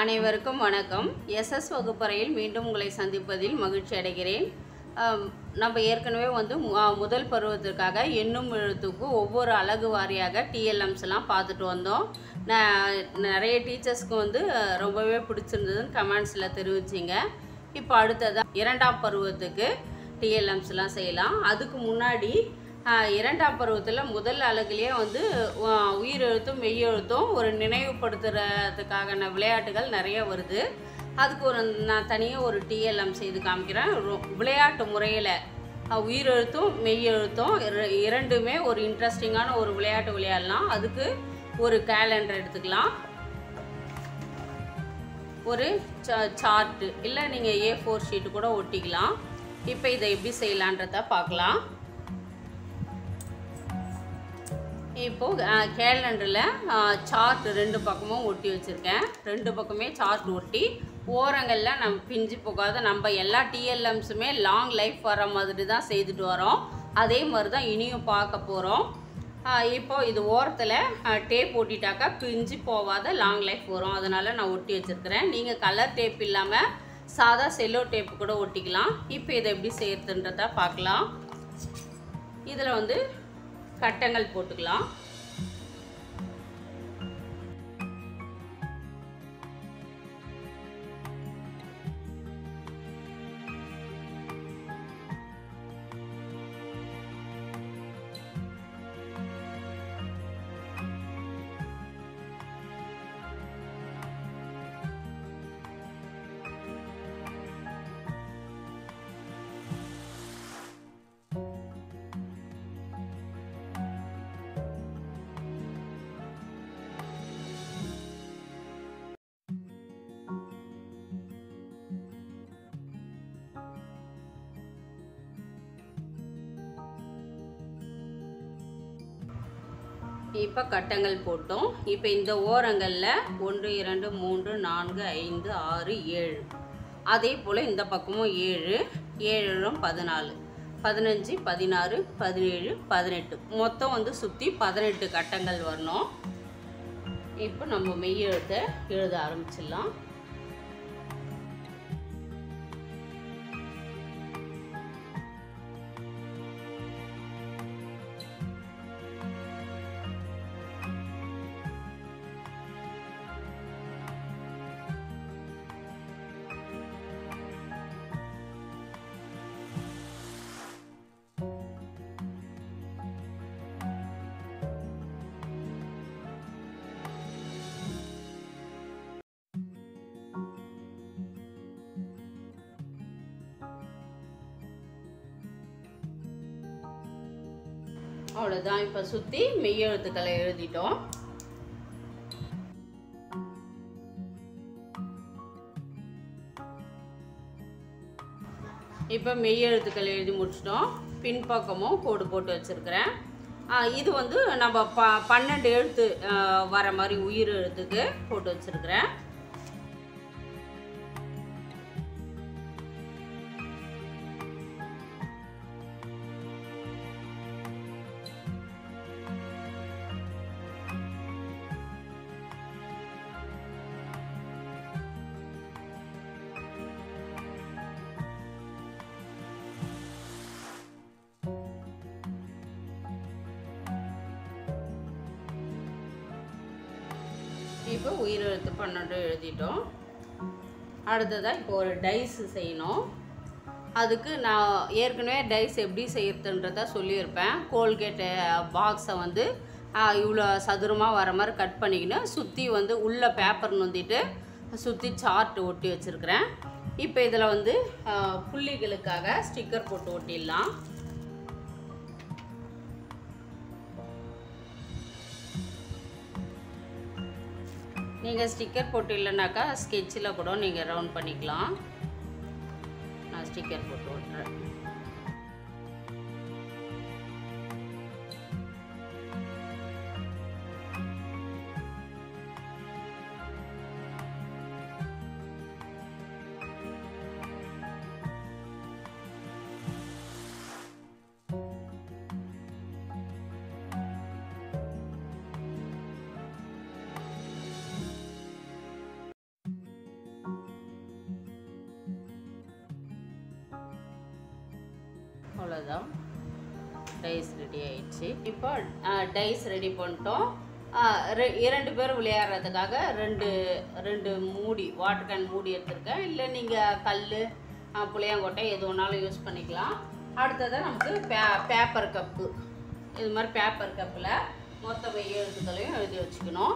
அனைவருக்கும் வணக்கம் எஸ்எஸ் வகுப்பறையில் மீண்டும் உங்களை சந்திப்பதில் மகிழ்ச்சி அடைகிறேன் ஆம், நம்ம ஏற்கனவே வந்து மு- ஆ, முதல் பருவத்திற்காக எண்ணும் எழுத்துக்கு ஒவ்வொரு அலகு வாரியாக டிஎல்எம்ஸ்லாம் பார்த்துட்டு வந்தோம் நான் நிறைய டீச்சர்ஸ்க்கு வந்து அஹ், ரொம்பவே பிடிச்சிருந்ததுன்னு கமெண்ட்ஸில் தெரிவிச்சிங்க இப்போ அடுத்ததாக இரண்டாம் பருவத்துக்கு டிஎல்எம்ஸ்லாம் செய்யலாம் அதுக்கு முன்னாடி ஆஹ், இரண்டாம் பருவத்தில் முதல் அழகுலேயே வந்து ஆஹ், உயிரெழுத்தும் மெய்யெழுத்தும் ஒரு நினைவுபடுத்துறதுக்கான விளையாட்டுகள் நிறைய வருது அதுக்கு ஒரு நான் தனியாக ஒரு டிஎல்எம் செய்து காமிக்கிறேன் ரொ- விளையாட்டு முறையில் உயிரெழுத்தும் மெய்யெழுத்தும் இர- இரண்டுமே ஒரு இன்ட்ரெஸ்டிங்கான ஒரு விளையாட்டு விளையாடலாம் அதுக்கு ஒரு கேலண்டர் எடுத்துக்கலாம் ஒரு சார்ட்டு இல்லை நீங்கள் ஏ ஃபோர் ஷீட்டு கூட ஒட்டிக்கலாம் இப்போ இதை எப்படி செய்யலான்றத பார்க்கலாம் இப்போ கேலண்டரில் சார்ட் ரெண்டு பக்கமும் ஒட்டி வச்சுருக்கேன் ரெண்டு பக்கமே சார்ட் ஒட்டி ஓரங்களில் நம்ம பிஞ்சு போகாத நம்ம எல்லா டிஎல்எம்ஸுமே லாங் லைஃப் வர மாதிரி தான் செய்துட்டு வரோம் அதே மாதிரி தான் இனியும் பார்க்க போகிறோம் இப்போ இது ஓரத்தில் டேப் ஒட்டிட்டாக்கா பிஞ்சு போகாத லாங் லைஃப் வரும் அதனால் நான் ஒட்டி வச்சுருக்கிறேன் நீங்கள் கலர் டேப் இல்லாமல் சாதா செல்லோ டேப் கூட ஒட்டிக்கலாம் இப்போ இதை எப்படி செய்யறதுன்றத பார்க்கலாம் இதில் வந்து கட்டங்கள் போட்டுக்கலாம் இப்போ கட்டங்கள் போட்டோம் இப்போ இந்த ஓரங்களில் ஒன்று இரண்டு மூன்று நான்கு ஐந்து ஆறு ஏழு அதே போல் இந்த பக்கமும் ஏழு ஏழும் பதினாலு பதினஞ்சு பதினாறு பதினேழு பதினெட்டு மொத்தம் வந்து சுற்றி பதினெட்டு கட்டங்கள் வரணும் இப்போ நம்ம மெய்யெழுத்தை எழுத ஆரம்பிச்சிடலாம் அவ்வளோதான் இப்போ சுற்றி மெய்யெழுத்துக்களை எழுதிட்டோம் இப்போ மெய்யெழுத்துக்கள் எழுதி முடிச்சிட்டோம் பின்பக்கமும் கோடு போட்டு வச்சுருக்கிறேன் இது வந்து நம்ம ப பன்னெண்டு எழுத்து ஆ, வர மாதிரி உயிர் எழுத்துக்கு போட்டு வச்சுருக்கிறேன் இப்போ உயிரெழுத்து பன்னெண்டு எழுதிட்டோம் அடுத்ததாக இப்போ ஒரு டைஸ் செய்யணும் அதுக்கு நான் ஏற்கனவே டைஸ் எப்படி செய்யறதுன்றத சொல்லியிருப்பேன் கோல்கேட்டு பாக்ஸை வந்து இவ்வளோ சதுரமாக வர மாதிரி கட் பண்ணிக்கின்னு சுற்றி வந்து உள்ள பேப்பர் நொந்திட்டு சுற்றி சார்ட் ஒட்டி வச்சுருக்கிறேன் இப்போ இதில் வந்து ஆ, புள்ளிகளுக்காக ஸ்டிக்கர் போட்டு ஒட்டிடலாம் நீங்கள் ஸ்டிக்கர் போட்டு இல்லைனாக்கா ஸ்கெட்சில் கூட நீங்கள் ரவுண்ட் பண்ணிக்கலாம் நான் ஸ்டிக்கர் போட்டு விட்றேன் அவ்வளோதான் டைஸ் ரெடி ஆயிடுச்சு இப்போ டைஸ் ரெடி பண்ணிட்டோம் ஆ, ரெ- இரண்டு பேர் விளையாடுறதுக்காக ரெண்டு ரெண்டு மூடி வாட்டர் கேன் மூடி எடுத்திருக்கேன் இல்லை நீங்கள் கல் புளியாங்கொட்டை எது வேணாலும் யூஸ் பண்ணிக்கலாம் அடுத்தது நமக்கு பே பேப்பர் கப்பு இது மாதிரி பேப்பர் கப்பில் மொத்த மெய் எழுத்துக்களையும் எழுதி வச்சுக்கணும்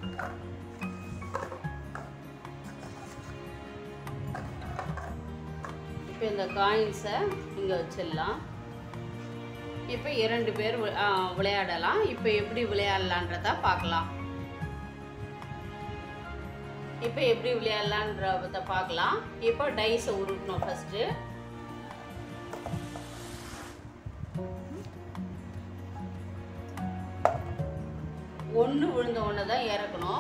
இப்போ இந்த காயின்ஸை இங்கே வச்சிடலாம் இப்போ இரண்டு பேர் வி- ஆ, விளையாடலாம் இப்போ எப்படி விளையாடலான்றத பார்க்கலாம் இப்போ எப்படி விளையாடலான்றத பார்க்கலாம் இப்போ டைஸை உருட்டணும் ஃபஸ்ட்டு ஒன்று விழுந்த ஒன்று தான் இறக்கணும்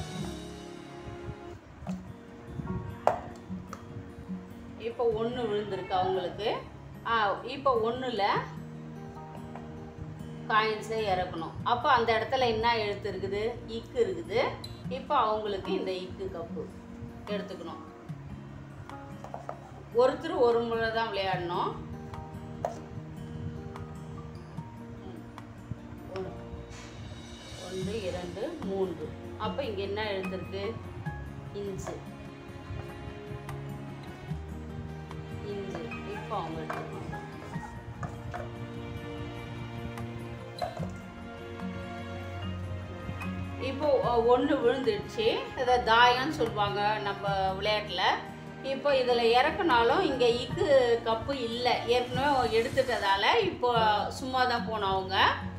இப்போ ஒன்று விழுந்திருக்கு அவங்களுக்கு ஆ, இப்போ ஒன்றில் காயின்ஸை இறக்கணும் அப்போ அந்த இடத்துல என்ன எழுத்து இருக்குது இக்கு இருக்குது இப்போ அவங்களுக்கு இந்த இக்கு கப்பு எடுத்துக்கணும் ஒருத்தர் ஒரு முறை தான் விளையாடணும் ஒன்று ஒன்று இரண்டு மூன்று அப்போ இங்கே என்ன எழுத்துருக்கு இன்ச்சு இன்ச்சு இப்போ அவங்க எடுத்துக்கணும் இப்போ ஒன்று விழுந்துடுச்சு இதை தாயம்னு சொல்லுவாங்க நம்ம விளையாட்டில் இப்போ இதில் இறக்குனாலும் இங்கே இக்கு கப்பு இல்லை ஏற்கனவே எடுத்துட்டதால இப்போ சும்மா தான் போனோம் அவங்க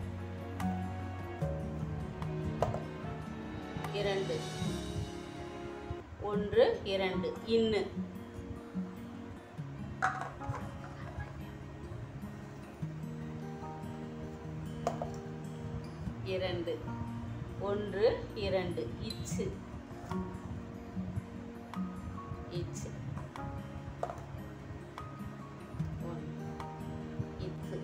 இரண்டு ஒன்று இரண்டு இன்னு இரண்டு ஒன்று இரண்டு இச்சு இச்சு ஒன்று இத்து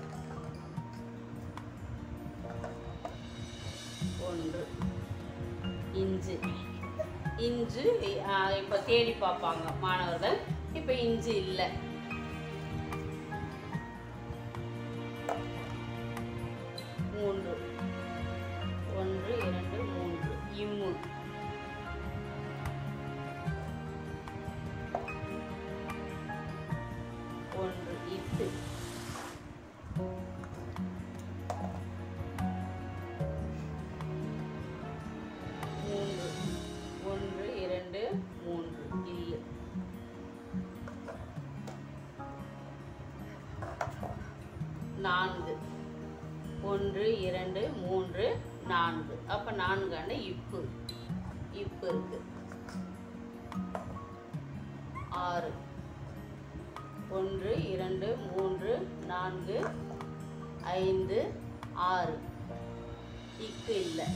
ஒன்று இஞ்சு இஞ்சு இப்போ தேடி பார்ப்பாங்க மாணவர்கள் இப்போ இஞ்சு இல்லை மூன்று ஒன்று இரண்டு மூன்று இம்மு ஒன்று இத்து மூன்று ஒன்று இரண்டு மூன்று இல்லு நான்கு ஒன்று இரண்டு மூன்று நான்கு அப்போ நான்கான இப்பு இப்பு இருக்கு ஆறு ஒன்று இரண்டு மூன்று நான்கு ஐந்து ஆறு இக்கு இல்லை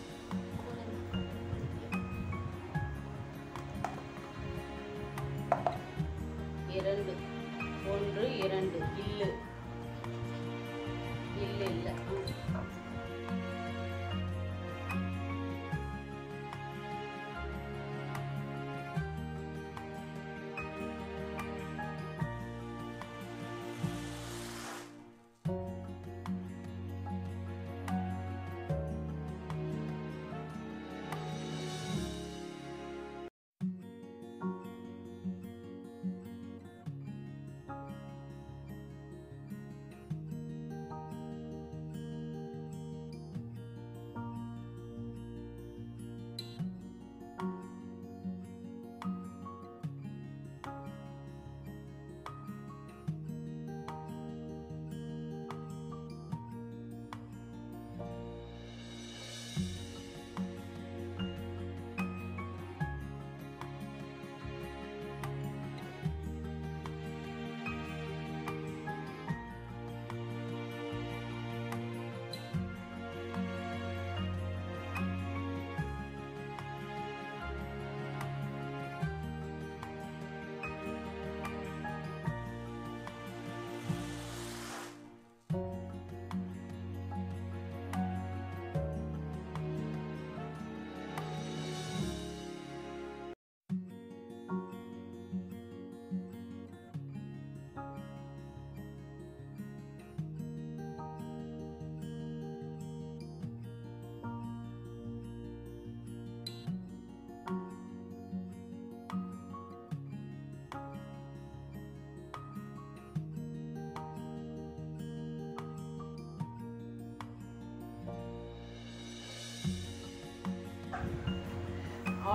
இரண்டு ஒன்று இரண்டு இல்லு இல்ல இல்ல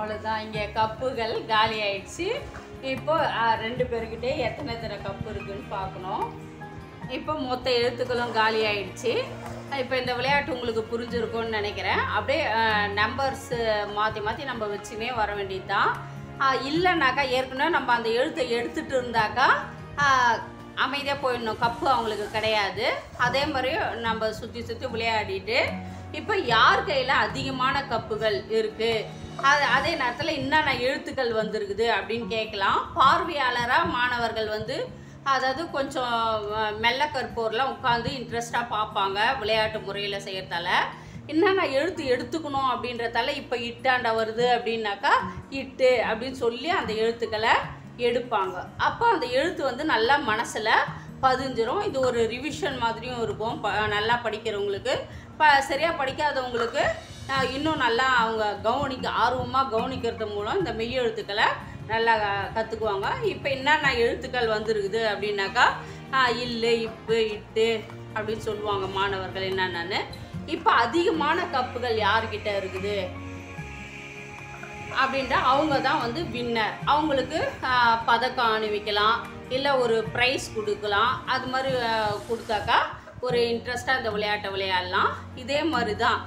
அவ்வளோதான் இங்கே கப்புகள் காலி ஆயிடுச்சு இப்போ ஆ, ரெண்டு பேர்கிட்டே எத்தனை எத்தனை கப்பு இருக்குன்னு பார்க்கணும் இப்போ மொத்த எழுத்துக்களும் காலி ஆயிடுச்சு இப்போ இந்த விளையாட்டு உங்களுக்கு புரிஞ்சிருக்கும்னு நினைக்கிறேன் அப்படியே நம்பர்ஸ் மாற்றி மாற்றி நம்ம வச்சுனே வர வேண்டியது தான் இல்லைனாக்கா ஏற்கனவே நம்ம அந்த எழுத்தை எடுத்துட்டு இருந்தாக்கா அமைதியாக போயிடணும் கப்பு அவங்களுக்கு கிடையாது அதே மாதிரி நம்ம சுற்றி சுற்றி விளையாடிட்டு இப்போ யார் கையில் அதிகமான கப்புகள் இருக்குது அது அதே நேரத்தில் என்னென்ன எழுத்துக்கள் வந்திருக்குது அப்படின்னு கேட்கலாம் பார்வையாளராக மாணவர்கள் வந்து அதாவது கொஞ்சம் அஹ், மெல்ல கற்போர்லாம் உட்காந்து இன்ட்ரெஸ்டாக பார்ப்பாங்க விளையாட்டு முறையில் செய்கிறதால என்னென்ன எழுத்து எடுத்துக்கணும் அப்படின்றதால இப்போ இட்டாண்ட வருது அப்படின்னாக்கா இட்டு அப்படின்னு சொல்லி அந்த எழுத்துக்களை எடுப்பாங்க அப்போ அந்த எழுத்து வந்து நல்லா மனசில் பதிஞ்சிரும் இது ஒரு ரிவிஷன் மாதிரியும் இருக்கும் ப நல்லா படிக்கிறவங்களுக்கு ப சரியாக படிக்காதவங்களுக்கு அஹ், இன்னும் நல்லா அவங்க கவனிக்க ஆர்வமாக கவனிக்கிறது மூலம் இந்த மெய் எழுத்துக்களை நல்லா கற்றுக்குவாங்க இப்போ என்னென்ன எழுத்துக்கள் வந்திருக்குது அப்படின்னாக்கா ஆஹ், இல்லு இப்பு இட்டு அப்படின்னு சொல்லுவாங்க மாணவர்கள் என்னென்னு இப்போ அதிகமான கப்புகள் யார்கிட்ட இருக்குது அப்படின்ட்டு அவங்க தான் வந்து வின்னர் அவங்களுக்கு ஆஹ், பதக்கம் அணிவிக்கலாம் இல்லை ஒரு ப்ரைஸ் கொடுக்கலாம் அது மாதிரி ஆஹ், கொடுத்தாக்கா ஒரு இன்ட்ரெஸ்டாக இந்த விளையாட்டை விளையாடலாம் இதே மாதிரி தான்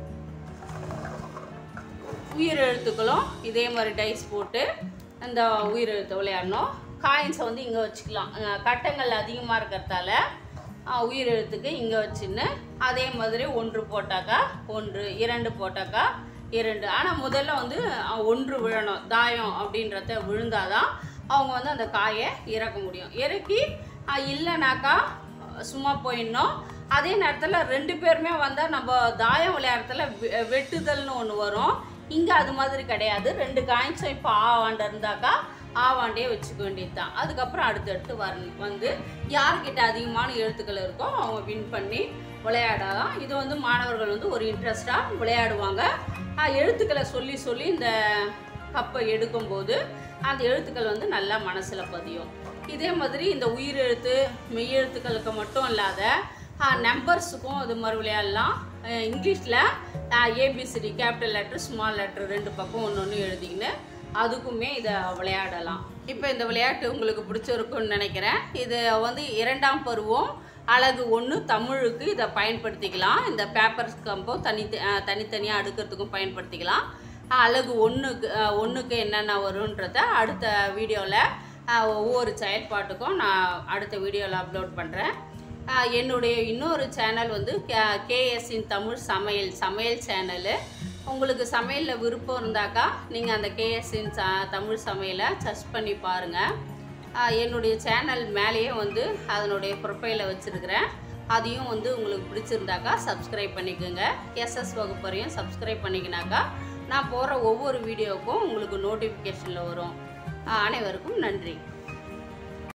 உயிரெழுத்துக்களும் இதே மாதிரி டைஸ் போட்டு இந்த உயிரெழுத்தை விளையாடணும் காயின்ஸை வந்து இங்கே வச்சுக்கலாம் அஹ் கட்டங்கள் அதிகமாக இருக்கிறதால அஹ் உயிரெழுத்துக்கு இங்கே வச்சுன்னு அதே மாதிரி ஒன்று போட்டாக்கா ஒன்று இரண்டு போட்டாக்கா இரண்டு ஆனால் முதல்ல வந்து அஹ், ஒன்று விழணும் தாயம் அப்படின்றத விழுந்தாதான் அவங்க வந்து அந்த காயை இறக்க முடியும் இறக்கி அஹ், இல்லைனாக்கா சும்மா போயிடணும் அதே நேரத்தில் ரெண்டு பேருமே வந்தால் நம்ம தாயம் விளையாடுறதுல வெ- வெட்டுதல்னு ஒன்று வரும் இங்கே அது மாதிரி கிடையாது ரெண்டு காயின்ஸும் இப்போ ஆவாண்ட இருந்தாக்கா ஆவாண்டே வச்சுக்க வேண்டியது தான் அதுக்கப்புறம் அடுத்தடுத்து வர வந்து யார்கிட்ட அதிகமான எழுத்துக்கள் இருக்கோ அவங்க வின் பண்ணி விளையாடலாம் இது வந்து மாணவர்கள் வந்து ஒரு இன்ட்ரெஸ்டாக விளையாடுவாங்க ஆஹ் எழுத்துக்களை சொல்லி சொல்லி இந்த கப்பை எடுக்கும்போது அந்த எழுத்துக்கள் வந்து நல்லா மனசில் பதியும் இதே மாதிரி இந்த உயிரெழுத்து மெய்யெழுத்துக்களுக்கு மட்டும் இல்லாத நம்பர்ஸுக்கும் அது மாதிரி விளையாடலாம் இங்கிலீஷில் ABCD capital letter small letter ரெண்டு பக்கம் ஒன்று ஒன்று எழுதிக்கின்னு அதுக்குமே இதை விளையாடலாம் இப்போ இந்த விளையாட்டு உங்களுக்கு பிடிச்சிருக்குன்னு நினைக்கிறேன் இது வந்து இரண்டாம் பருவம் அழகு ஒன்று தமிழுக்கு இதை பயன்படுத்திக்கலாம் இந்த பேப்பர் கம்போ தனி தனித்தனியாக அடுக்கிறதுக்கும் பயன்படுத்திக்கலாம் அழகு ஒன்றுக்கு ஒன்றுக்கு என்னென்ன வரும்ன்றத அடுத்த வீடியோவில் ஒவ்வொரு செயல்பாட்டுக்கும் நான் அடுத்த வீடியோவில் அப்லோட் பண்ணுறேன் என்னுடைய இன்னொரு சேனல் வந்து கேஎஸ்இன் தமிழ் சமையல் சமையல் சேனலு உங்களுக்கு சமையலில் விருப்பம் இருந்தாக்கா நீங்கள் அந்த கேஎஸ்இன் ச தமிழ் சமையலை சர்ச் பண்ணி பாருங்கள் ஆஹ் என்னுடைய சேனல் மேலேயே வந்து அதனுடைய ப்ரொஃபைலை வச்சுருக்கிறேன் அதையும் வந்து உங்களுக்கு பிடிச்சிருந்தாக்கா சப்ஸ்கிரைப் பண்ணிக்கோங்க எஸ்எஸ் வகுப்பறையும் சப்ஸ்கிரைப் பண்ணிக்கினாக்கா நான் போகிற ஒவ்வொரு வீடியோவுக்கும் உங்களுக்கு நோட்டிஃபிகேஷனில் வரும் ஆஹ் அனைவருக்கும் நன்றி